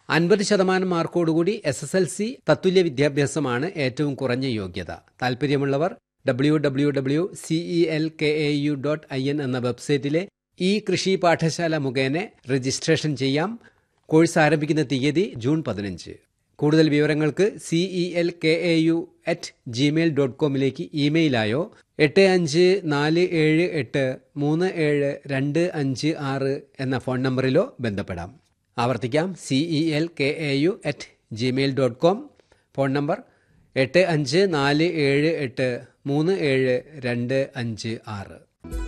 അൻപത് ശതമാനം മാർക്കോടുകൂടി എസ് എസ് എൽ സി തത്തുല്യ വിദ്യാഭ്യാസമാണ് ഏറ്റവും കുറഞ്ഞ യോഗ്യത താൽപ്പര്യമുള്ളവർ W W W C E L K A U dot I N എന്ന വെബ്സൈറ്റിലെ ഈ കൃഷി പാഠശാല മുഖേന രജിസ്ട്രേഷൻ ചെയ്യാം കോഴ്സ് ആരംഭിക്കുന്ന തീയതി ജൂൺ പതിനഞ്ച് കൂടുതൽ വിവരങ്ങൾക്ക് C E L K A U at Gmail dot കോമിലേക്ക് ഇമെയിലായോ എട്ട് അഞ്ച് നാല് ഏഴ് എട്ട് മൂന്ന് ഏഴ് രണ്ട് അഞ്ച് ആറ് എന്ന ഫോൺ നമ്പറിലോ ബന്ധപ്പെടാം ആവർത്തിക്കാം C E L K A U at Gmail dot com phone number എട്ട് അഞ്ച് നാല് ഏഴ് എട്ട് മൂന്ന് ഏഴ് രണ്ട് അഞ്ച് ആറ്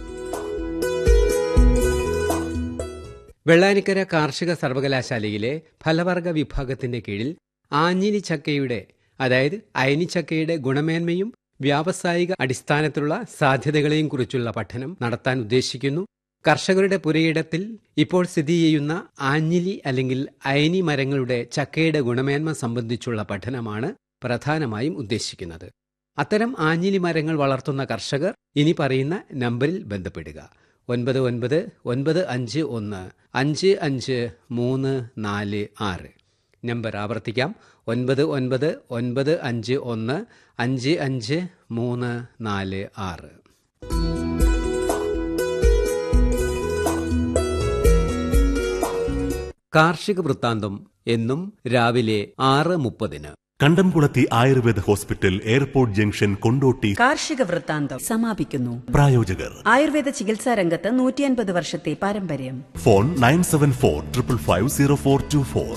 വെള്ളാനിക്കര കാർഷിക സർവകലാശാലയിലെ ഫലവർഗ വിഭാഗത്തിന്റെ കീഴിൽ ആഞ്ഞിലി ചക്കയുടെ അതായത് അയനിച്ചക്കയുടെ ഗുണമേന്മയും വ്യാവസായിക അടിസ്ഥാനത്തിലുള്ള സാധ്യതകളെയും കുറിച്ചുള്ള പഠനം നടത്താൻ ഉദ്ദേശിക്കുന്നു കർഷകരുടെ പുരയിടത്തിൽ ഇപ്പോൾ സ്ഥിതി ചെയ്യുന്ന ആഞ്ഞിലി അല്ലെങ്കിൽ അയനി മരങ്ങളുടെ ചക്കയുടെ ഗുണമേന്മ സംബന്ധിച്ചുള്ള പഠനമാണ് പ്രധാനമായും ഉദ്ദേശിക്കുന്നത് അത്തരം ആഞ്ഞിലി മരങ്ങൾ വളർത്തുന്ന കർഷകർ ഇനി പറയുന്ന നമ്പറിൽ ബന്ധപ്പെടുക ഒൻപത് ഒൻപത് ഒൻപത് അഞ്ച് ഒന്ന് അഞ്ച് അഞ്ച് മൂന്ന് നാല് ആറ് നമ്പർ ആവർത്തിക്കാം ഒൻപത് ഒൻപത് ഒൻപത് അഞ്ച് ഒന്ന് അഞ്ച് അഞ്ച് മൂന്ന് നാല് ആറ് കാർഷിക വൃത്താന്തം എന്നും രാവിലെ ആറ് മുപ്പതിന് കണ്ടംകുളത്തി Ayurveda hospital airport junction Kondotty കാർഷിക വൃത്താന്തം സമാപിക്കുന്നു പ്രായോജകർ ആയുർവേദ ചികിത്സാ രംഗത്ത് നൂറ്റിയൻപത് വർഷത്തെ പാരമ്പര്യം phone nine seven four triple five zero four two four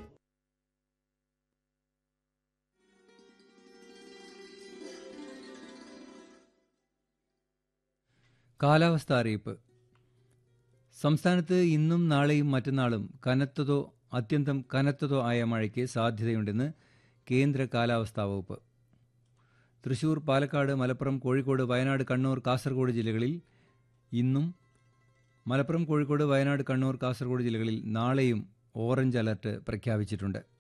കാലാവസ്ഥ അറിയിപ്പ് സംസ്ഥാനത്ത് ഇന്നും നാളെയും മറ്റന്നാളും കനത്തതോ അത്യന്തം കനത്തതോ ആയ മഴയ്ക്ക് സാധ്യതയുണ്ടെന്ന് കേന്ദ്ര കാലാവസ്ഥാ വകുപ്പ് തൃശൂർ പാലക്കാട് മലപ്പുറം കോഴിക്കോട് വയനാട് കണ്ണൂർ കാസർഗോഡ് ജില്ലകളിൽ ഇന്നും മലപ്പുറം കോഴിക്കോട് വയനാട് കണ്ണൂർ കാസർഗോഡ് ജില്ലകളിൽ നാളെയും ഓറഞ്ച് അലർട്ട് പ്രഖ്യാപിച്ചിട്ടുണ്ട്